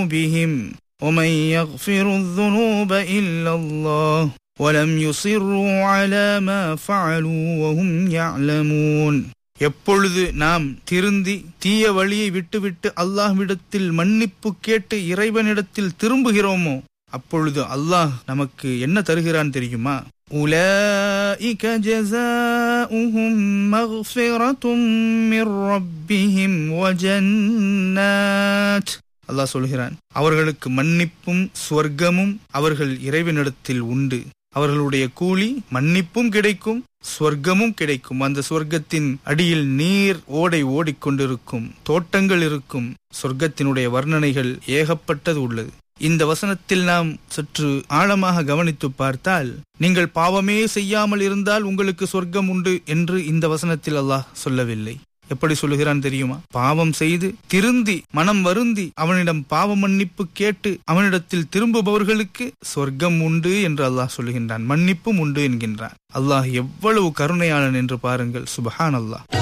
بهم ومن يغفر الذنوب إلا الله ولم يصروا على ما فعلوا وهم يعلمون எப்பொழுது நாம் திருந்தி தீய வழியை விட்டுவிட்டு அல்லாஹ்விடத்தில் மன்னிப்பு கேட்டு இறைவனிடத்தில் திரும்புகிறோமோ அப்பொழுது அல்லாஹ் நமக்கு என்ன தருகிறான் தெரியுமா أولئك جزاؤهم مغفرة من ربهم وجنات அல்லாஹ் சொல்கிறான் அவர்களுக்கு மன்னிப்பும் சுவர்க்கமும் அவர்கள் இறைவனிடத்தில் உண்டு அவர்களுடைய கூலி மன்னிப்பும் கிடைக்கும் சொர்க்கமும் கிடைக்கும் அந்த சொர்க்கத்தின் அடியில் நீர் ஓடை ஓடிக்கொண்டிருக்கும் தோட்டங்கள் இருக்கும் சொர்க்கத்தினுடைய வர்ணனைகள் ஏகப்பட்டது உள்ளது இந்த வசனத்தில் நாம் சற்று ஆழமாக கவனித்து பார்த்தால் நீங்கள் பாவமே செய்யாமல் இருந்தால் உங்களுக்கு சொர்க்கம் உண்டு என்று இந்த வசனத்தில் அல்லாஹ் சொல்லவில்லை எப்படி சொல்லுகிறான் தெரியுமா பாவம் செய்து திருந்தி மனம் வருந்தி அவனிடம் பாவ மன்னிப்பு கேட்டு அவனிடத்தில் திரும்புபவர்களுக்கு சொர்க்கம் உண்டு என்று அல்லாஹ் சொல்லுகின்றான் மன்னிப்பும் உண்டு என்கின்றான் அல்லாஹ் எவ்வளவு கருணையாளன் என்று பாருங்கள் சுபஹான் அல்லாஹ்